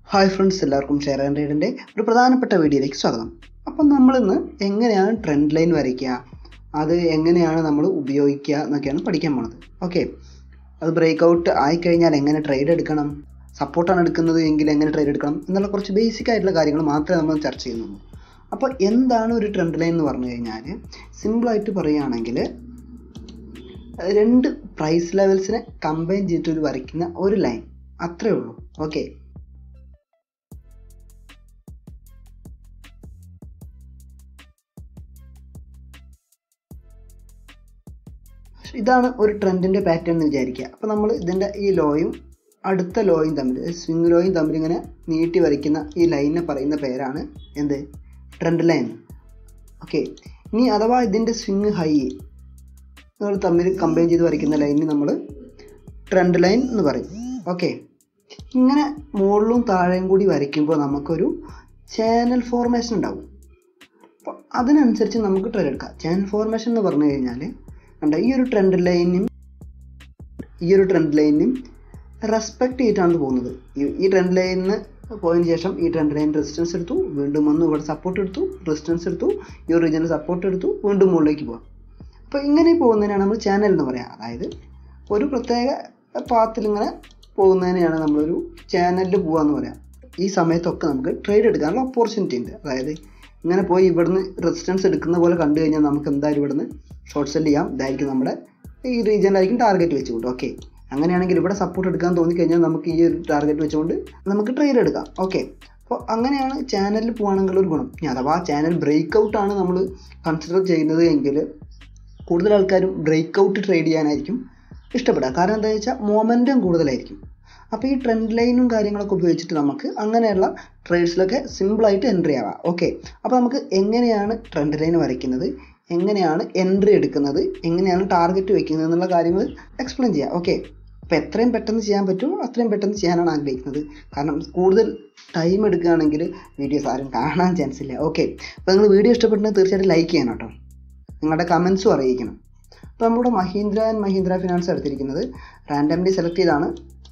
hi friends എല്ലാവർക്കും share and റൈഡിൻ്റെ ഒരു പ്രധാനപ്പെട്ട വീഡിയോയിലേക്ക് സ്വാഗതം അപ്പം നമ്മളിന്ന് എങ്ങനെയാണ് ട്രെൻഡ് ലൈൻ വരയ്ക്കുക അത് എങ്ങനെയാണ് നമ്മൾ ഉപയോഗിക്കുക എന്നൊക്കെയാണ് പഠിക്കാൻ പോണത് ഓക്കെ അത് ബ്രേക്ക് ഔട്ട് ആയിക്കഴിഞ്ഞാൽ എങ്ങനെ ട്രേഡ് എടുക്കണം സപ്പോർട്ടാണ് എടുക്കുന്നത് എങ്കിൽ എങ്ങനെ ട്രേഡ് എടുക്കണം എന്നുള്ള കുറച്ച് ബേസിക് ആയിട്ടുള്ള കാര്യങ്ങൾ മാത്രമേ നമ്മൾ ചർച്ച ചെയ്യുന്നുള്ളൂ അപ്പോൾ എന്താണ് ഒരു ട്രെൻഡ് ലൈൻ എന്ന് പറഞ്ഞു കഴിഞ്ഞാൽ സിമ്പിളായിട്ട് പറയുകയാണെങ്കിൽ രണ്ട് പ്രൈസ് ലെവൽസിനെ കമ്പൈൻ ചെയ്തിട്ട് ഒരു വരയ്ക്കുന്ന ഒരു ലൈൻ അത്രേ ഉള്ളൂ ഓക്കെ ഇതാണ് ഒരു ട്രെൻഡിൻ്റെ പാറ്റേൺ എന്ന് വിചാരിക്കുക അപ്പോൾ നമ്മൾ ഇതിൻ്റെ ഈ ലോയും അടുത്ത ലോയും തമ്മിൽ സ്വിങ് ലോയും തമ്മിൽ ഇങ്ങനെ നീട്ടി വരയ്ക്കുന്ന ഈ ലൈനിനെ പറയുന്ന പേരാണ് എന്ത് ട്രെൻഡ് ലൈൻ ഓക്കെ ഇനി അഥവാ ഇതിൻ്റെ സ്വിങ് ഹൈ നമ്മൾ തമ്മിൽ കമ്പൈൻ ചെയ്ത് വരയ്ക്കുന്ന ലൈനിന് നമ്മൾ ട്രെൻഡ് ലൈൻ എന്ന് പറയും ഓക്കെ ഇങ്ങനെ മുകളിലും താഴെയും കൂടി വരയ്ക്കുമ്പോൾ നമുക്കൊരു ചാനൽ ഫോർമേഷൻ ഉണ്ടാവും അപ്പോൾ അതിനനുസരിച്ച് നമുക്ക് ട്രെൻഡ് എടുക്കാം ചാനൽ ഫോർമേഷൻ എന്ന് പറഞ്ഞു കഴിഞ്ഞാൽ കണ്ട ഈ ഒരു ട്രെൻഡ് ലൈനും ഈ ഒരു ട്രെൻഡ് ലൈനും റെസ്പെക്ട് ചെയ്തിട്ടാണ് പോകുന്നത് ഈ- ഈ ട്രെൻഡ് ലൈനിന് പോയതിന് ശേഷം ഈ ട്രെൻഡ് ലൈൻ റെസിസ്റ്റൻസ് എടുത്തു വീണ്ടും വന്നു ഇവിടെ സപ്പോർട്ട് എടുത്തു റെസിസ്റ്റൻസ് എടുത്തു ഈ ഒരു റീജിയനിൽ സപ്പോർട്ട് എടുത്തു വീണ്ടും മുകളിലേക്ക് പോകാം അപ്പോൾ ഇങ്ങനെ പോകുന്നതിനാണ് നമ്മൾ ചാനൽ എന്ന് പറയുക അതായത് ഒരു പ്രത്യേക പാത്തിൽ ഇങ്ങനെ പോകുന്നതിനെയാണ് നമ്മളൊരു ചാനലിൽ പോകാന്ന് പറയാം ഈ സമയത്തൊക്കെ നമുക്ക് ട്രേഡ് എടുക്കാനുള്ള ഓപ്പർച്യൂണിറ്റി ഉണ്ട് അതായത് ഇങ്ങനെ പോയി ഇവിടുന്ന് റെസിസ്റ്റൻസ് എടുക്കുന്ന പോലെ കണ്ടു കഴിഞ്ഞാൽ നമുക്ക് എന്തായാലും ഇവിടുന്ന് ഷോർട്ട് സെല് ചെയ്യാം ഇതായിരിക്കും നമ്മുടെ ഈ റീജിയനിലായിരിക്കും ടാർഗറ്റ് വെച്ചുകൊണ്ട് ഓക്കെ അങ്ങനെയാണെങ്കിൽ ഇവിടെ സപ്പോർട്ട് എടുക്കാൻ തോന്നിക്കഴിഞ്ഞാൽ നമുക്ക് ഈ ഒരു ടാർഗറ്റ് വെച്ചുകൊണ്ട് നമുക്ക് ട്രേഡ് എടുക്കാം ഓക്കെ അപ്പോൾ അങ്ങനെയാണ് ചാനലിൽ പോകുകയാണെങ്കിൽ ഒരു ഗുണം ഇനി അഥവാ ചാനൽ ബ്രേക്ക് ഔട്ടാണ് നമ്മൾ കൺസിഡർ ചെയ്യുന്നത് എങ്കിൽ കൂടുതൽ ആൾക്കാരും ബ്രേക്ക് ഔട്ട് ട്രേഡ് ചെയ്യാനായിരിക്കും ഇഷ്ടപ്പെടുക കാരണം എന്താ വെച്ചാൽ മൊമെൻറ്റം കൂടുതലായിരിക്കും അപ്പോൾ ഈ ട്രെൻഡ് ലൈനും കാര്യങ്ങളൊക്കെ ഉപയോഗിച്ചിട്ട് നമുക്ക് അങ്ങനെയുള്ള ട്രേഡ്സിലൊക്കെ സിമ്പിളായിട്ട് എൻട്രി ആവാം ഓക്കെ അപ്പോൾ നമുക്ക് എങ്ങനെയാണ് ട്രെൻഡ് ലൈൻ വരയ്ക്കുന്നത് എങ്ങനെയാണ് എൻട്രി എടുക്കുന്നത് എങ്ങനെയാണ് ടാർഗറ്റ് വെക്കുന്നത് എന്നുള്ള കാര്യങ്ങൾ എക്സ്പ്ലെയിൻ ചെയ്യാം ഓക്കെ അപ്പോൾ എത്രയും പെട്ടെന്ന് ചെയ്യാൻ പറ്റുമോ അത്രയും പെട്ടെന്ന് ചെയ്യാനാണ് ആഗ്രഹിക്കുന്നത് കാരണം കൂടുതൽ ടൈം എടുക്കുകയാണെങ്കിൽ വീഡിയോസ് ആരും കാണാൻ ചാൻസ് ഇല്ല ഓക്കെ അപ്പോൾ നിങ്ങൾ വീഡിയോ ഇഷ്ടപ്പെട്ടുണ്ടെങ്കിൽ തീർച്ചയായിട്ടും ലൈക്ക് ചെയ്യണം കേട്ടോ നിങ്ങളുടെ കമൻസും അറിയിക്കണം അപ്പോൾ നമ്മുടെ മഹീന്ദ്ര ആൻഡ് മഹീന്ദ്ര ഫിനാൻസ് എടുത്തിരിക്കുന്നത് റാൻഡംലി സെലക്ട് ചെയ്താണ്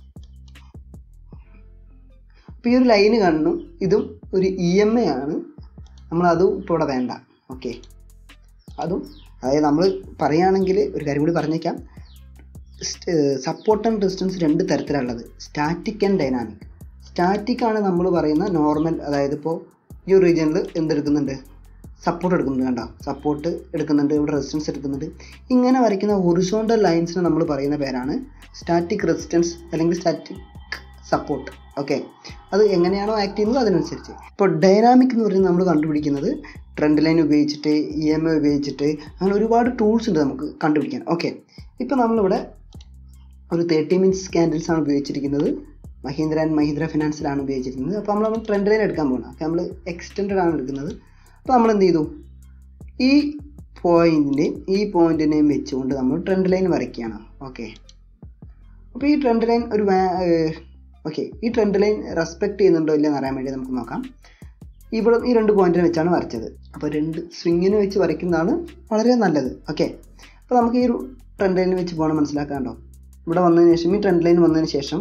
അപ്പോൾ ഈ ഒരു ലൈന് കാണുന്നു ഇതും ഒരു ഇ എം ഐ ആണ് നമ്മളതും ഇപ്പോൾ ഇവിടെ വേണ്ട ഓക്കെ അതും അതായത് നമ്മൾ പറയുകയാണെങ്കിൽ ഒരു കാര്യം കൂടി പറഞ്ഞേക്കാം സപ്പോർട്ട് ആൻഡ് റെസിസ്റ്റൻസ് രണ്ട് തരത്തിലുള്ളത് സ്റ്റാറ്റിക് ആൻഡ് ഡൈനാമിക് സ്റ്റാറ്റിക് ആണ് നമ്മൾ പറയുന്ന നോർമൽ അതായത് ഇപ്പോൾ ഈ ഒരു റീജിയനിൽ എന്തെടുക്കുന്നുണ്ട് സപ്പോർട്ട് എടുക്കുന്നുണ്ട് കണ്ടോ സപ്പോർട്ട് എടുക്കുന്നുണ്ട് ഇവിടെ റെസിസ്റ്റൻസ് എടുക്കുന്നുണ്ട് ഇങ്ങനെ വരയ്ക്കുന്ന ഹൊറിസോണ്ടൽ ലൈൻസിന് നമ്മൾ പറയുന്ന പേരാണ് സ്റ്റാറ്റിക് റെസിസ്റ്റൻസ് അല്ലെങ്കിൽ സ്റ്റാറ്റിക് സപ്പോർട്ട് ഓക്കെ അത് എങ്ങനെയാണോ ആക്ട് ചെയ്യുന്നത് അതിനനുസരിച്ച് ഇപ്പോൾ ഡൈനാമിക് എന്ന് പറയുന്നത് നമ്മൾ കണ്ടുപിടിക്കുന്നത് ട്രെൻഡ് ലൈൻ ഉപയോഗിച്ചിട്ട് ഇ എം ഐ ഉപയോഗിച്ചിട്ട് അങ്ങനെ ഒരുപാട് ടൂൾസ് ഉണ്ട് നമുക്ക് കണ്ടുപിടിക്കാൻ ഓക്കെ ഇപ്പോൾ നമ്മളിവിടെ ഒരു തേർട്ടി മിനിറ്റ്സ് ക്യാൻഡിൽസ് ആണ് ഉപയോഗിച്ചിരിക്കുന്നത് മഹീന്ദ്ര ആൻഡ് മഹീന്ദ്ര ഫിനാൻസിലാണ് ഉപയോഗിച്ചിരിക്കുന്നത് അപ്പോൾ നമ്മൾ ട്രെൻഡ് ലൈൻ എടുക്കാൻ പോകണം അപ്പോൾ നമ്മൾ എക്സ്റ്റെൻഡ് ആണ് എടുക്കുന്നത് അപ്പോൾ നമ്മൾ എന്ത് ചെയ്തു ഈ പോയിന്റിൻ്റെയും ഈ പോയിന്റിനെയും വെച്ചുകൊണ്ട് നമ്മൾ ട്രെൻഡ് ലൈൻ വരയ്ക്കുകയാണ് ഓക്കെ അപ്പോൾ ഈ ട്രെൻഡ് ലൈൻ ഒരു ഓക്കെ ഈ ട്രെൻഡ് ലൈൻ റെസ്പെക്ട് ചെയ്യുന്നുണ്ടോ ഇല്ലെന്ന് അറിയാൻ വേണ്ടി നമുക്ക് നോക്കാം ഇവിടെ ഈ രണ്ട് പോയിന്റിനെ വെച്ചാണ് വരച്ചത് അപ്പോൾ രണ്ട് സ്വിങ്ങിന് വെച്ച് വരയ്ക്കുന്നതാണ് വളരെ നല്ലത് ഓക്കെ അപ്പോൾ നമുക്ക് ഈ ഒരു ട്രെൻഡ് ലൈൻ വെച്ച് പോകണം മനസ്സിലാക്കാണ്ടോ ഇവിടെ വന്നതിന് ശേഷം ഈ ട്രെൻഡ് ലൈൻ വന്നതിന് ശേഷം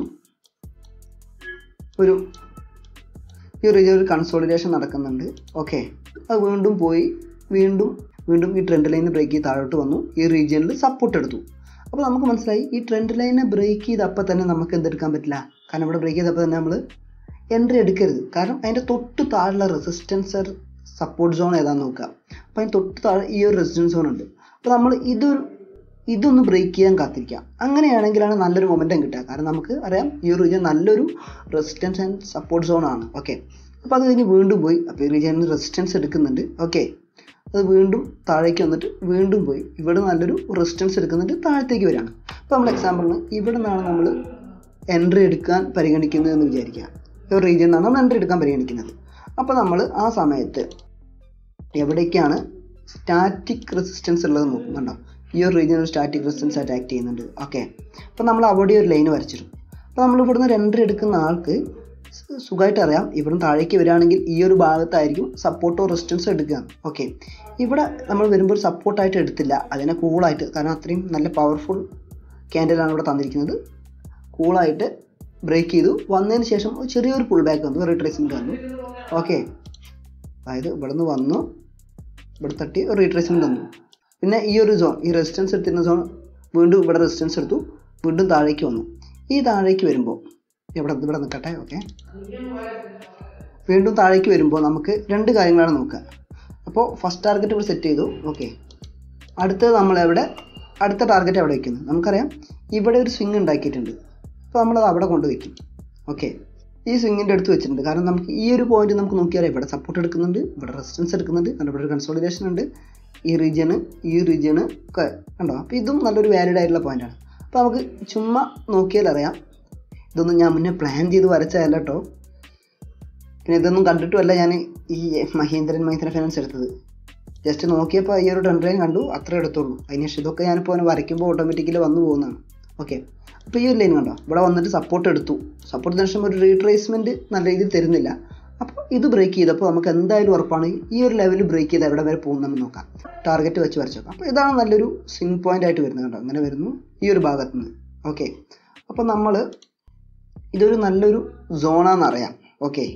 ഒരു ഈ ഒരു ഒരു കൺസോളിഡേഷൻ നടക്കുന്നുണ്ട് ഓക്കെ അത് വീണ്ടും പോയി വീണ്ടും വീണ്ടും ഈ ട്രെൻഡ് ലൈൻ ബ്രേക്ക് ചെയ്ത് താഴോട്ട് വന്നു ഈ റീജിയനിൽ സപ്പോർട്ട് എടുത്തു അപ്പോൾ നമുക്ക് മനസ്സിലായി ഈ ട്രെൻഡ് ലൈനെ ബ്രേക്ക് ചെയ്തപ്പോൾ തന്നെ നമുക്ക് എന്തെടുക്കാൻ പറ്റില്ല കാരണം ഇവിടെ ബ്രേക്ക് ചെയ്തപ്പോൾ തന്നെ നമ്മൾ എൻട്രി എടുക്കരുത് കാരണം അതിൻ്റെ തൊട്ട് താഴെയുള്ള റെസിസ്റ്റൻസ് സപ്പോർട്ട് സോൺ ഏതാണെന്ന് നോക്കുക അപ്പോൾ അതിന് തൊട്ട് താഴെ ഈ ഒരു റെസിസ്റ്റൻസ് സോൺ ഉണ്ട് അപ്പോൾ നമ്മൾ ഇതൊരു ഇതൊന്ന് ബ്രേക്ക് ചെയ്യാൻ കാത്തിരിക്കാം അങ്ങനെയാണെങ്കിലാണ് നല്ലൊരു മൊമെൻറ്റം കിട്ടുക കാരണം നമുക്ക് അറിയാം ഈ ഒരു റീജിയൻ നല്ലൊരു റെസിസ്റ്റൻസ് ആൻഡ് സപ്പോർട്ട് സോൺ ആണ് ഓക്കെ അപ്പോൾ അത് കഴിഞ്ഞ് വീണ്ടും പോയി അപ്പോൾ ഈ റീജിയനിൽ റെസിസ്റ്റൻസ് എടുക്കുന്നുണ്ട് ഓക്കെ അത് വീണ്ടും താഴേക്ക് വന്നിട്ട് വീണ്ടും പോയി ഇവിടെ നല്ലൊരു റെസിസ്റ്റൻസ് എടുക്കുന്നുണ്ട് താഴത്തേക്ക് വരികയാണ് അപ്പോൾ നമ്മൾ എക്സാമ്പിളിന് ഇവിടെ നിന്നാണ് നമ്മൾ എൻട്രി എടുക്കാൻ പരിഗണിക്കുന്നത് എന്ന് വിചാരിക്കുക ഈ ഒരു റീജിയനിൽ നിന്നാണ് നമ്മൾ എൻട്രി എടുക്കാൻ പരിഗണിക്കുന്നത് അപ്പോൾ നമ്മൾ ആ സമയത്ത് എവിടേക്കാണ് സ്റ്റാറ്റിക് റെസിസ്റ്റൻസ് ഉള്ളത് നോക്കുന്നുണ്ടോ ഈ ഒരു റീജിയൻ സ്റ്റാറ്റിക് റെസിസ്റ്റൻസ് ആയിട്ട് ആക്ട് ചെയ്യുന്നുണ്ട് ഓക്കെ അപ്പോൾ നമ്മൾ അവിടെ ഒരു ലൈൻ വരച്ചിടും അപ്പോൾ നമ്മൾ ഇവിടുന്ന് ഒരു എൻട്രി എടുക്കുന്ന ആൾക്ക് സു- സുഖമായിട്ട് അറിയാം ഇവിടുന്ന് താഴേക്ക് വരികയാണെങ്കിൽ ഈ ഒരു ഭാഗത്തായിരിക്കും സപ്പോർട്ടോ റെസിസ്റ്റൻസോ എടുക്കുക ഓക്കെ ഇവിടെ നമ്മൾ വരുമ്പോൾ സപ്പോർട്ടായിട്ട് എടുത്തില്ല അതിനെ കൂളായിട്ട് കാരണം അത്രയും നല്ല പവർഫുൾ ക്യാൻഡിലാണ് ഇവിടെ തന്നിരിക്കുന്നത് കൂളായിട്ട് ബ്രേക്ക് ചെയ്തു വന്നതിന് ശേഷം ഒരു ചെറിയൊരു പുൾ ബാക്ക് വന്നു റീട്രേസ്മെൻറ്റ് വന്നു ഓക്കെ അതായത് ഇവിടെ നിന്ന് വന്നു ഇവിടെ തട്ടി ഒരു റീട്രേസ്മെൻറ്റ് വന്നു പിന്നെ ഈ ഒരു സോൺ ഈ റെസിസ്റ്റൻസ് എടുത്തിരുന്ന സോൺ വീണ്ടും ഇവിടെ റെസിസ്റ്റൻസ് എടുത്തു വീണ്ടും താഴേക്ക് വന്നു ഈ താഴേക്ക് വരുമ്പോൾ ഇവിടെ ഇവിടെ നിൽക്കട്ടെ ഓക്കെ വീണ്ടും താഴേക്ക് വരുമ്പോൾ നമുക്ക് രണ്ട് കാര്യങ്ങളാണ് നോക്കുക അപ്പോൾ ഫസ്റ്റ് ടാർഗറ്റ് ഇവിടെ സെറ്റ് ചെയ്തു ഓക്കെ അടുത്തത് നമ്മൾ എവിടെ അടുത്ത ടാർഗറ്റ് എവിടെ വയ്ക്കുന്നു നമുക്കറിയാം ഇവിടെ ഒരു സ്വിങ് ഉണ്ടാക്കിയിട്ടുണ്ട് അപ്പോൾ നമ്മളത് അവിടെ കൊണ്ട് വയ്ക്കും ഓക്കെ ഈ സ്വിങ്ങിൻ്റെ അടുത്ത് വെച്ചിട്ടുണ്ട് കാരണം നമുക്ക് ഈ ഒരു പോയിന്റ് നമുക്ക് നോക്കിയാൽ ഇവിടെ സപ്പോർട്ട് എടുക്കുന്നുണ്ട് ഇവിടെ റെസിസ്റ്റൻസ് എടുക്കുന്നുണ്ട് കാരണം ഇവിടെ ഒരു കൺസോളിഡേഷൻ ഉണ്ട് ഈ റീജിയന് ഈ റീജിയന് ഒക്കെ കണ്ടോ അപ്പോൾ ഇതും നല്ലൊരു വാലിഡ് ആയിട്ടുള്ള പോയിന്റാണ് അപ്പോൾ നമുക്ക് ചുമ്മാ നോക്കിയാൽ അറിയാം ഇതൊന്നും ഞാൻ മുന്നേ പ്ലാൻ ചെയ്ത് വരച്ചതല്ല കേട്ടോ പിന്നെ ഇതൊന്നും കണ്ടിട്ടുമല്ല ഞാൻ ഈ മഹീന്ദ്രൻ മഹീന്ദ്ര ഫൈനാൻസ് എടുത്തത് ജസ്റ്റ് നോക്കിയപ്പോൾ ഈ ഒരു ട്രെൻഡ് ലൈൻ കണ്ടു അത്ര എടുത്തുള്ളൂ അതിനുശേഷം ഇതൊക്കെ ഞാനിപ്പോൾ അവനെ വരയ്ക്കുമ്പോൾ ഓട്ടോമാറ്റിക്കലി വന്നു പോകുന്നതാണ് ഓക്കെ അപ്പോൾ ഈ ഒരു ലൈൻ കണ്ടോ ഇവിടെ വന്നിട്ട് സപ്പോർട്ട് എടുത്തു സപ്പോർട്ട് ശേഷം ഒരു റീട്രേസ്മെൻറ്റ് നല്ല രീതിയിൽ തരുന്നില്ല അപ്പോൾ ഇത് ബ്രേക്ക് ചെയ്തപ്പോൾ നമുക്ക് എന്തായാലും ഉറപ്പാണ് ഈ ഒരു ലെവൽ ബ്രേക്ക് ചെയ്ത് എവിടെ വരെ പോകും നമ്മൾ നോക്കാം ടാർഗറ്റ് വെച്ച് വരച്ചു നോക്കാം അപ്പോൾ ഇതാണ് നല്ലൊരു സ്വിങ് പോയിന്റ് ആയിട്ട് വരുന്നത് കണ്ടോ അങ്ങനെ വരുന്നു ഈ ഒരു ഭാഗത്ത് നിന്ന് ഓക്കെ അപ്പോൾ നമ്മൾ ഇതൊരു നല്ലൊരു സോണാണെന്ന് അറിയാം ഓക്കെ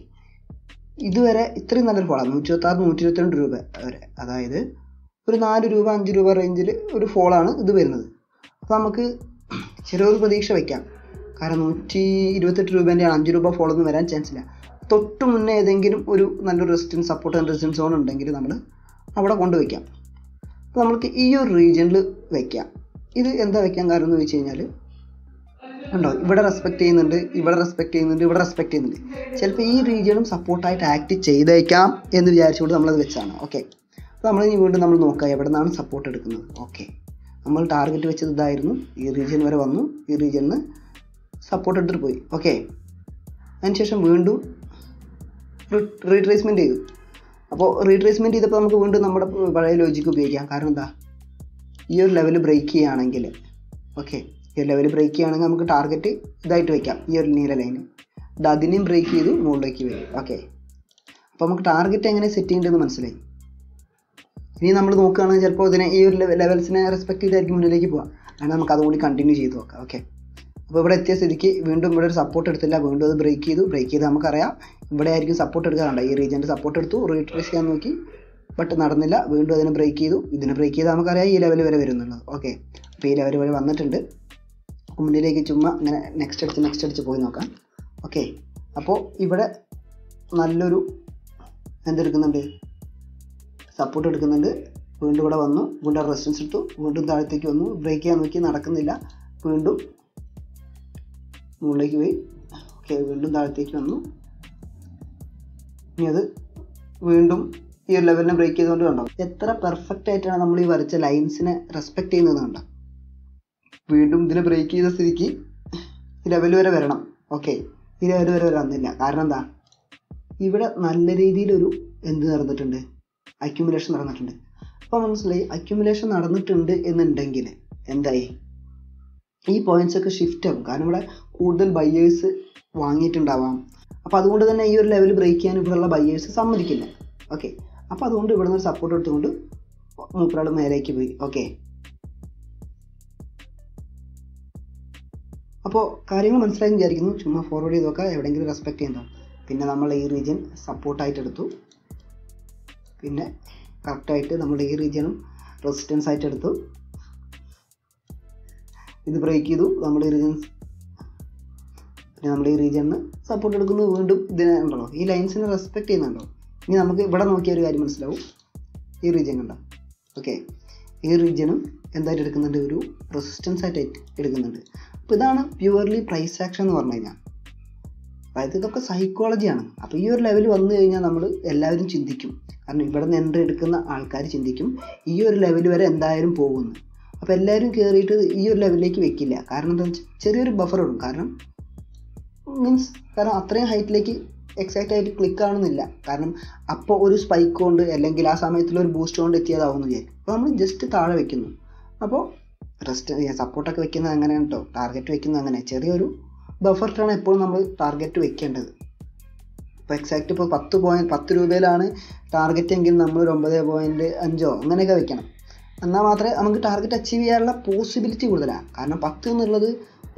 ഇതുവരെ ഇത്രയും നല്ലൊരു ഫോളാണ് നൂറ്റി ഇരുപത്താറ് നൂറ്റി ഇരുപത്തിരണ്ട് രൂപ വരെ അതായത് ഒരു നാല് രൂപ അഞ്ച് രൂപ റേഞ്ചിൽ ഒരു ഫോളാണ് ഇത് വരുന്നത് അപ്പോൾ നമുക്ക് ചെറിയൊരു പ്രതീക്ഷ വയ്ക്കാം കാരണം നൂറ്റി ഇരുപത്തെട്ട് രൂപേൻ്റെയാണ് അഞ്ച് രൂപ ഫോളൊന്നും വരാൻ ചാൻസ് ഇല്ല തൊട്ട് മുന്നേ ഏതെങ്കിലും ഒരു നല്ലൊരു resistance support and resistance zone ഉണ്ടെങ്കിൽ നമ്മൾ അവിടെ കൊണ്ടുവയ്ക്കാം അപ്പോൾ നമുക്ക് ഈ ഒരു റീജിയനിൽ വയ്ക്കാം ഇത് എന്താ വയ്ക്കാൻ കാരണം എന്ന് വെച്ച് കഴിഞ്ഞാൽ ഉണ്ടോ ഇവിടെ റെസ്പെക്ട് ചെയ്യുന്നുണ്ട് ഇവിടെ റെസ്പെക്ട് ചെയ്യുന്നുണ്ട് ഇവിടെ റെസ്പെക്ട് ചെയ്യുന്നുണ്ട് ചിലപ്പോൾ ഈ റീജിയനും സപ്പോർട്ടായിട്ട് ആക്ട് ചെയ്തേക്കാം എന്ന് വിചാരിച്ചുകൊണ്ട് നമ്മളത് വെച്ചാണ് ഓക്കെ അപ്പോൾ നമ്മൾ ഇനി വീണ്ടും നമ്മൾ നോക്കുക എവിടെ നിന്നാണ് സപ്പോർട്ട് എടുക്കുന്നത് ഓക്കെ നമ്മൾ ടാർഗറ്റ് വെച്ചത് ഇതായിരുന്നു ഈ റീജിയൻ വരെ വന്നു ഈ റീജിയനിൽ സപ്പോർട്ട് എടുത്തിട്ട് പോയി ഓക്കെ അതിനുശേഷം വീണ്ടും റീട്രേസ്മെൻറ്റ് ചെയ്തു അപ്പോൾ റീട്രേസ്മെൻറ്റ് ചെയ്തപ്പോൾ നമുക്ക് വീണ്ടും നമ്മുടെ പഴയ ലോജിക്ക് ഉപയോഗിക്കാം കാരണം എന്താ ഈ ഒരു ലെവൽ ബ്രേക്ക് ചെയ്യുകയാണെങ്കിൽ ഓക്കെ ഈ ഒരു ലെവൽ ബ്രേക്ക് ചെയ്യുകയാണെങ്കിൽ നമുക്ക് ടാർഗറ്റ് ഇതായിട്ട് വെക്കാം ഈ ഒരു നീല ലൈന് ഇത് അതിനെയും ബ്രേക്ക് ചെയ്തു മുകളിലേക്ക് വരും ഓക്കെ അപ്പോൾ നമുക്ക് ടാർഗറ്റ് എങ്ങനെ സെറ്റ് ചെയ്യേണ്ടതെന്ന് മനസ്സിലായി ഇനി നമ്മൾ നോക്കുകയാണെങ്കിൽ ചിലപ്പോൾ ഇതിനെ ഈ ഒരു ലെവൽസിനെ റെസ്പെക്ട് ചെയ്തായിരിക്കും മുന്നിലേക്ക് പോകാം അങ്ങനെ നമുക്ക് അതുകൂടി കണ്ടിന്യൂ ചെയ്ത് നോക്കാം ഓക്കെ അപ്പോൾ ഇവിടെ എത്തിയ സ്ഥിതിക്ക് വീണ്ടും ഇവിടെ ഒരു സപ്പോർട്ട് എടുത്തില്ല വീണ്ടും അത് ബ്രേക്ക് ചെയ്തു ബ്രേക്ക് ചെയ്ത് നമുക്കറിയാം ഇവിടെ ആയിരിക്കും സപ്പോർട്ട് എടുക്കാറുണ്ട് ഈ റീജിയൻ്റെ സപ്പോർട്ട് എടുത്തു റീട്രേസ് ചെയ്യാൻ നോക്കി ബട്ട് നടന്നില്ല വീണ്ടും അതിനെ ബ്രേക്ക് ചെയ്തു ഇതിനെ ബ്രേക്ക് ചെയ്ത് നമുക്കറിയാം ഈ ലെവൽ വരെ വരുന്നുള്ളത് ഓക്കെ അപ്പോൾ ഈ ലെവൽ വരെ വന്നിട്ടുണ്ട് അപ്പോൾ മുന്നിലേക്ക് ചുമ്മാ ഇങ്ങനെ നെക്സ്റ്റ് അടിച്ച് നെക്സ്റ്റ് അടിച്ച് പോയി നോക്കാം ഓക്കെ അപ്പോൾ ഇവിടെ നല്ലൊരു എന്തെടുക്കുന്നുണ്ട് സപ്പോർട്ട് എടുക്കുന്നുണ്ട് വീണ്ടും ഇവിടെ വന്നു വീണ്ടും റെസിസ്റ്റൻസ് എടുത്തു വീണ്ടും താഴത്തേക്ക് വന്നു ബ്രേക്ക് ചെയ്യാൻ നോക്കി നടക്കുന്നില്ല വീണ്ടും മുകളിലേക്ക് പോയി ഓക്കെ വീണ്ടും താഴത്തേക്ക് വന്നു ഇനി അത് വീണ്ടും ഈ ഒരു ലെവലിനെ ബ്രേക്ക് ചെയ്തുകൊണ്ട് കണ്ടോ എത്ര പെർഫെക്റ്റ് ആയിട്ടാണ് നമ്മൾ ഈ വരച്ച ലൈൻസിനെ റെസ്പെക്ട് ചെയ്യുന്നത് കണ്ടോ വീണ്ടും ഇതിനെ ബ്രേക്ക് ചെയ്ത സ്ഥിതിക്ക് ഈ ലെവൽ വരെ വരണം ഓക്കെ ഈ ലെവൽ വരെ വന്നില്ല കാരണം എന്താ ഇവിടെ നല്ല രീതിയിലൊരു എന്ത് നടന്നിട്ടുണ്ട് അക്യുമുലേഷൻ നടന്നിട്ടുണ്ട് അപ്പോൾ മനസ്സിലായി അക്യുമുലേഷൻ നടന്നിട്ടുണ്ട് എന്നുണ്ടെങ്കിൽ എന്തായി ഈ പോയിന്റ്സ് ഒക്കെ ഷിഫ്റ്റ് ആകും കാരണം ഇവിടെ കൂടുതൽ ബയ്യേഴ്സ് വാങ്ങിയിട്ടുണ്ടാവാം അപ്പോൾ അതുകൊണ്ട് തന്നെ ഈ ഒരു ലെവൽ ബ്രേക്ക് ചെയ്യാൻ ഇവിടെയുള്ള ബയ്യേഴ്സ് സമ്മതിക്കില്ല ഓക്കെ അപ്പോൾ അതുകൊണ്ട് ഇവിടെ നിന്ന് സപ്പോർട്ട് എടുത്തുകൊണ്ട് മൂപ്പരാൾ മേലേക്ക് പോയി ഓക്കെ അപ്പോൾ കാര്യങ്ങൾ മനസ്സിലായി വിചാരിക്കുന്നു ചുമ്മാ ഫോർവേഡ് ചെയ്ത് നോക്കുക എവിടെയെങ്കിലും റെസ്പെക്ട് ചെയ്യണ്ട പിന്നെ നമ്മൾ ഈ റീജിയൻ സപ്പോർട്ടായിട്ട് എടുത്തു പിന്നെ കറക്റ്റായിട്ട് നമ്മൾ ഈ റീജിയനും റെസിസ്റ്റൻസ് ആയിട്ട് എടുത്തു ഇത് ബ്രേക്ക് ചെയ്തു നമ്മൾ ഈ റീജിയൻ പിന്നെ നമ്മൾ ഈ റീജിയനിൽ സപ്പോർട്ട് എടുക്കുന്നു വീണ്ടും ഇതിനെ ഉണ്ടല്ലോ ഈ ലൈൻസിനെ റെസ്പെക്ട് ചെയ്യുന്നുണ്ടോ ഇനി നമുക്ക് ഇവിടെ നോക്കിയ ഒരു കാര്യം മനസ്സിലാവും ഈ റീജിയൻ കണ്ടോ ഓക്കെ ഈ റീജിയനും എന്തായിട്ട് എടുക്കുന്നുണ്ട് ഒരു റെസിസ്റ്റൻസ് ആയിട്ട് എടുക്കുന്നുണ്ട് അപ്പോൾ ഇതാണ് പ്യുവർലി പ്രൈസ് ആക്ഷൻ എന്ന് പറഞ്ഞു കഴിഞ്ഞാൽ അതായത് ഇതൊക്കെ സൈക്കോളജിയാണ് അപ്പോൾ ഈ ഒരു ലെവൽ വന്നു കഴിഞ്ഞാൽ നമ്മൾ എല്ലാവരും ചിന്തിക്കും കാരണം ഇവിടെ നിന്ന് എൻട്രി എടുക്കുന്ന ആൾക്കാർ ചിന്തിക്കും ഈ ഒരു ലെവൽ വരെ എന്തായാലും പോകുന്നു അപ്പോൾ എല്ലാവരും കയറിയിട്ട് ഈ ഒരു ലെവലിലേക്ക് വെക്കില്ല കാരണം എന്താ വെച്ചാൽ ചെറിയൊരു ബഫർ ഇടും കാരണം മീൻസ് കാരണം അത്രയും ഹൈറ്റിലേക്ക് എക്സാക്റ്റ് ആയിട്ട് ക്ലിക്ക് ആവുന്നില്ല കാരണം അപ്പോൾ ഒരു സ്പൈക്ക് കൊണ്ട് അല്ലെങ്കിൽ ആ സമയത്തിൽ ഒരു ബൂസ്റ്റ് കൊണ്ട് എത്തിയതാവുമെന്ന് വിചാരിക്കും അപ്പോൾ നമ്മൾ ജസ്റ്റ് താഴെ വെക്കുന്നു അപ്പോൾ റെസ്റ്റ് സപ്പോർട്ടൊക്കെ വെക്കുന്നത് അങ്ങനെയാണ് കേട്ടോ ടാർഗറ്റ് വെക്കുന്നത് അങ്ങനെ ചെറിയൊരു ബഫറിട്ടാണ് എപ്പോഴും നമ്മൾ ടാർഗറ്റ് വെക്കേണ്ടത് ഇപ്പോൾ എക്സാക്റ്റ് ഇപ്പോൾ പത്ത് പോയിൻറ്റ് പത്ത് രൂപയിലാണ് ടാർഗറ്റ് എങ്കിൽ നമ്മൾ ഒരു ഒമ്പത് പോയിൻറ്റ് അഞ്ചോ അങ്ങനെയൊക്കെ വെക്കണം എന്നാൽ മാത്രമേ നമുക്ക് ടാർഗറ്റ് അച്ചീവ് ചെയ്യാനുള്ള പോസിബിലിറ്റി കൂടുതലാണ് കാരണം പത്ത് എന്നുള്ളത് ഒരു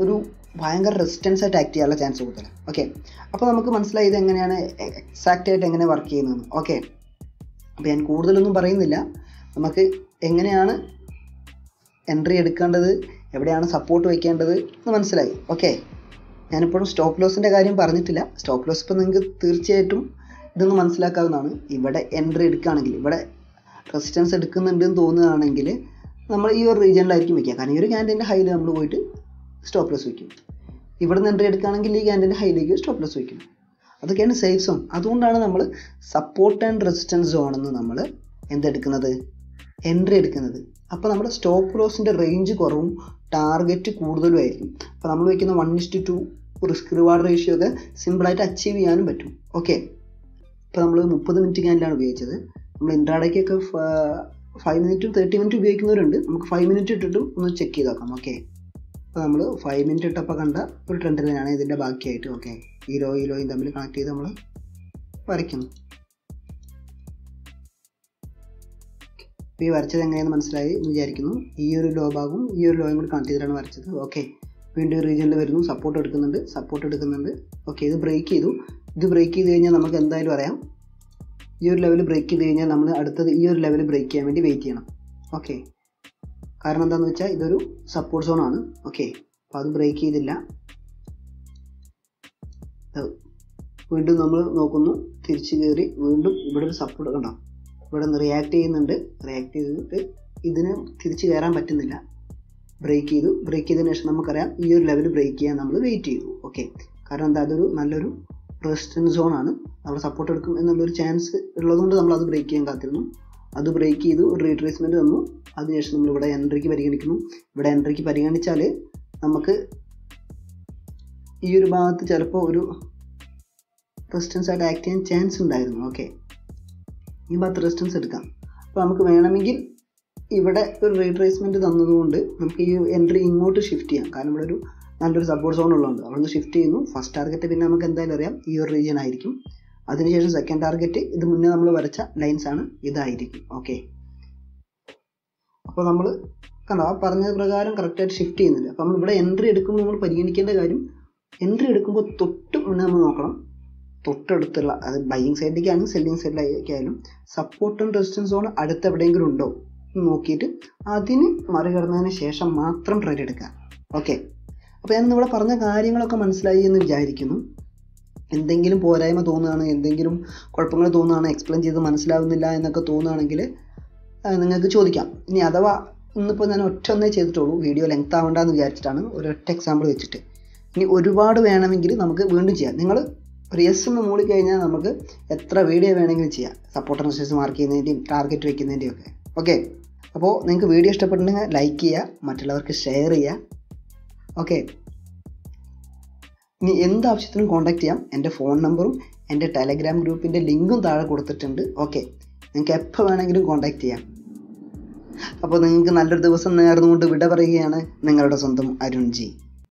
ഭയങ്കര റെസിസ്റ്റൻസ് ആയിട്ട് ആക്ട് ചെയ്യാനുള്ള ചാൻസ് കൂടുതലാണ് ഓക്കെ അപ്പോൾ നമുക്ക് മനസ്സിലായി ഇത് എങ്ങനെയാണ് എക്സാക്റ്റ് ആയിട്ട് എങ്ങനെ വർക്ക് ചെയ്യുന്നത് ഓക്കെ അപ്പോൾ ഞാൻ കൂടുതലൊന്നും പറയുന്നില്ല നമുക്ക് എങ്ങനെയാണ് എൻട്രി എടുക്കേണ്ടത് എവിടെയാണ് സപ്പോർട്ട് വയ്ക്കേണ്ടത് എന്ന് മനസ്സിലായി ഓക്കെ ഞാനിപ്പോഴും സ്റ്റോപ്പ് ലോസിൻ്റെ കാര്യം പറഞ്ഞിട്ടില്ല സ്റ്റോപ്പ് ലോസ് ഇപ്പോൾ നിങ്ങൾക്ക് തീർച്ചയായിട്ടും ഇതൊന്ന് മനസ്സിലാക്കാവുന്നതാണ് ഇവിടെ എൻട്രി എടുക്കുകയാണെങ്കിൽ ഇവിടെ റെസിസ്റ്റൻസ് എടുക്കുന്നുണ്ട് എന്ന് തോന്നുകയാണെങ്കിൽ നമ്മൾ ഈ ഒരു റീജിയനിലായിരിക്കും വയ്ക്കുക കാരണം ഈ ഒരു ക്യാൻഡിൻ്റെ ഹൈയിൽ നമ്മൾ പോയിട്ട് സ്റ്റോപ്പ് ലോസ് വയ്ക്കും ഇവിടെ നിന്ന് എൻട്രി എടുക്കുകയാണെങ്കിൽ ഈ ക്യാൻഡിൻ്റെ ഹൈയിലേക്ക് സ്റ്റോപ്പ് ലോസ് വയ്ക്കും അതൊക്കെയാണ് സേഫ് സോൺ അതുകൊണ്ടാണ് നമ്മൾ സപ്പോർട്ട് ആൻഡ് റെസിസ്റ്റൻസ് സോൺ എന്ന് നമ്മൾ എന്തെടുക്കുന്നത് എൻട്രി എടുക്കുന്നത് അപ്പോൾ നമ്മുടെ സ്റ്റോപ്പ് ലോസിൻ്റെ റേഞ്ച് കുറവും ടാർഗറ്റ് കൂടുതലും ആയിരിക്കും അപ്പോൾ നമ്മൾ വയ്ക്കുന്ന one is to risk reward ratio ഒക്കെ സിമ്പിളായിട്ട് അച്ചീവ് ചെയ്യാനും പറ്റും ഓക്കെ ഇപ്പോൾ നമ്മൾ മുപ്പത് മിനിറ്റ് ക്യാൻഡിലാണ് ഉപയോഗിച്ചത് നമ്മൾ ഇൻട്രാഡേക്കൊക്കെ ഫൈവ് മിനിറ്റും തേർട്ടി മിനിറ്റ് ഉപയോഗിക്കുന്നവരുണ്ട് നമുക്ക് ഫൈവ് മിനിറ്റ് ഇട്ടിട്ടും ഒന്ന് ചെക്ക് ചെയ്ത് നോക്കാം ഓക്കെ അപ്പോൾ നമ്മൾ ഫൈവ് മിനിറ്റ് ഇട്ടപ്പോൾ കണ്ട ഒരു ട്രെൻഡ് തന്നെയാണ് ഇതിൻ്റെ ബാക്കിയായിട്ട് ഓക്കെ ഈ ലോ ഈ ലോയും തമ്മിൽ കണക്ട് ചെയ്ത് നമ്മൾ വരയ്ക്കുന്നു ഈ വരച്ചത് എങ്ങനെയാണെന്ന് മനസ്സിലായി എന്ന് വിചാരിക്കുന്നു ഈ ഒരു ലോ ഭാഗവും ഈ ഒരു ലോയും കൂടി കണക്ട് ചെയ്തിട്ടാണ് വരച്ചത് ഓക്കെ വീണ്ടും ഈ റീജിയനിൽ വരുന്നു സപ്പോർട്ട് എടുക്കുന്നുണ്ട് സപ്പോർട്ട് എടുക്കുന്നുണ്ട് ഓക്കെ ഇത് ബ്രേക്ക് ചെയ്തു ഇത് ബ്രേക്ക് ചെയ്ത് കഴിഞ്ഞാൽ നമുക്ക് എന്തായാലും അറിയാം ഈ ഒരു ലെവൽ ബ്രേക്ക് ചെയ്ത് കഴിഞ്ഞാൽ നമ്മൾ അടുത്തത് ഈ ഒരു ലെവൽ ബ്രേക്ക് ചെയ്യാൻ വേണ്ടി വെയിറ്റ് ചെയ്യണം ഓക്കെ കാരണം എന്താണെന്ന് വെച്ചാൽ ഇതൊരു സപ്പോർട്ട് സോൺ ആണ് ഓക്കെ അപ്പോൾ അത് ബ്രേക്ക് ചെയ്തില്ല വീണ്ടും നമ്മൾ നോക്കുന്നു തിരിച്ചു കയറി വീണ്ടും ഇവിടെ ഒരു സപ്പോർട്ട് കണ്ടോ ഇവിടെ നിന്ന് റിയാക്ട് ചെയ്യുന്നുണ്ട് റിയാക്ട് ചെയ്തിട്ട് ഇതിന് തിരിച്ചു കയറാൻ പറ്റുന്നില്ല ബ്രേക്ക് ചെയ്തു ബ്രേക്ക് ചെയ്തതിന് ശേഷം നമുക്കറിയാം ഈ ഒരു ലെവൽ ബ്രേക്ക് ചെയ്യാൻ നമ്മൾ വെയിറ്റ് ചെയ്തു ഓക്കെ കാരണം എന്താ അതൊരു നല്ലൊരു റെസിസ്റ്റൻസ് സോൺ ആണ് നമ്മൾ സപ്പോർട്ട് എടുക്കും എന്നുള്ളൊരു ചാൻസ് ഉള്ളതുകൊണ്ട് നമ്മൾ അത് ബ്രേക്ക് ചെയ്യാൻ കാത്തിരുന്നു അത് ബ്രേക്ക് ചെയ്തു ഒരു റീട്രേസ്മെൻറ്റ് തന്നു അതിനുശേഷം നമ്മൾ ഇവിടെ എൻട്രിക്ക് പരിഗണിക്കുന്നു ഇവിടെ എൻട്രിക്ക് പരിഗണിച്ചാൽ നമുക്ക് ഈ ഒരു ഭാഗത്ത് ചിലപ്പോൾ ഒരു റെസിസ്റ്റൻസ് ആയിട്ട് ആക്ട് ചെയ്യാൻ ചാൻസ് ഉണ്ടായിരുന്നു ഓക്കെ ഈ ഭാഗത്ത് റെസിസ്റ്റൻസ് എടുക്കാം അപ്പോൾ നമുക്ക് വേണമെങ്കിൽ ഇവിടെ ഒരു റീട്രേസ്മെൻറ്റ് തന്നതുകൊണ്ട് നമുക്ക് ഈ എൻട്രി ഇങ്ങോട്ട് ഷിഫ്റ്റ് ചെയ്യാം കാരണം ഇവിടെ ഒരു നല്ലൊരു സപ്പോർട്ട് സോൺ ഉള്ളതുകൊണ്ട് അവിടെ നിന്ന് ഷിഫ്റ്റ് ചെയ്യുന്നു ഫസ്റ്റ് ടാർഗറ്റ് പിന്നെ നമുക്ക് എന്തായാലും അറിയാം ഈ ഒരു റീജിയൻ ആയിരിക്കും അതിനുശേഷം സെക്കൻഡ് ടാർഗറ്റ് ഇത് മുന്നേ നമ്മൾ വരച്ച ലൈൻസ് ആണ് ഇതായിരിക്കും ഓക്കെ അപ്പോൾ നമ്മൾ കണ്ടോ ആ പറഞ്ഞ പ്രകാരം കറക്റ്റായിട്ട് ഷിഫ്റ്റ് ചെയ്യുന്നില്ല അപ്പോൾ നമ്മൾ ഇവിടെ എൻട്രി എടുക്കുമ്പോൾ നമ്മൾ പരിഗണിക്കേണ്ട കാര്യം എൻട്രി എടുക്കുമ്പോൾ തൊട്ട് മുന്നേ നമ്മൾ നോക്കണം തൊട്ടടുത്തുള്ള അത് ബൈയിങ് സൈഡിലേക്കായാലും സെല്ലിങ് സൈഡിലേക്കായാലും സപ്പോർട്ട് ആൻഡ് റെസിസ്റ്റൻസ് സോൺ അടുത്ത് എവിടെയെങ്കിലും ഉണ്ടോ എന്ന് നോക്കിയിട്ട് അതിന് മറികടന്നതിന് ശേഷം മാത്രം ട്രേഡ് എടുക്കുക ഓക്കെ അപ്പോൾ ഞാൻ ഇവിടെ പറഞ്ഞ കാര്യങ്ങളൊക്കെ മനസ്സിലായി എന്ന് വിചാരിക്കുന്നു എന്തെങ്കിലും പോരായ്മ തോന്നുകയാണ് എന്തെങ്കിലും കുഴപ്പങ്ങൾ തോന്നുകയാണ് എക്സ്പ്ലെയിൻ ചെയ്ത് മനസ്സിലാവുന്നില്ല എന്നൊക്കെ തോന്നുകയാണെങ്കിൽ നിങ്ങൾക്ക് ചോദിക്കാം ഇനി അഥവാ ഇന്നിപ്പോൾ ഞാൻ ഒറ്റ ഒന്നേ ചെയ്തിട്ടുള്ളൂ വീഡിയോ ലെങ്ത് ആവണ്ടെന്ന് വിചാരിച്ചിട്ടാണ് ഒരൊറ്റ എക്സാമ്പിൾ വെച്ചിട്ട് ഇനി ഒരുപാട് വേണമെങ്കിൽ നമുക്ക് വീണ്ടും ചെയ്യാം നിങ്ങൾ ഒരു എസ് എന്ന് മൂളി കഴിഞ്ഞാൽ നമുക്ക് എത്ര വീഡിയോ വേണമെങ്കിലും ചെയ്യാം സപ്പോർട്ട് റെസിസ്റ്റൻസ് മാർക്ക് ചെയ്യുന്നതിൻ്റെയും ടാർഗറ്റ് വെക്കുന്നതിൻ്റെയും ഒക്കെ ഓക്കെ അപ്പോൾ നിങ്ങൾക്ക് വീഡിയോ ഇഷ്ടപ്പെട്ടിട്ടുണ്ടെങ്കിൽ ലൈക്ക് ചെയ്യുക മറ്റുള്ളവർക്ക് ഷെയർ ചെയ്യുക ഓക്കെ ഇനി എന്ത് ആവശ്യത്തിനും കോൺടാക്ട് ചെയ്യാം എൻ്റെ ഫോൺ നമ്പറും എൻ്റെ ടെലഗ്രാം ഗ്രൂപ്പിൻ്റെ ലിങ്കും താഴെ കൊടുത്തിട്ടുണ്ട് ഓക്കെ നിങ്ങൾക്ക് എപ്പോൾ വേണമെങ്കിലും കോൺടാക്ട് ചെയ്യാം അപ്പോൾ നിങ്ങൾക്ക് നല്ലൊരു ദിവസം നേർന്നുകൊണ്ട് വിട പറയുകയാണ് നിങ്ങളുടെ സ്വന്തം അരുൺ ജി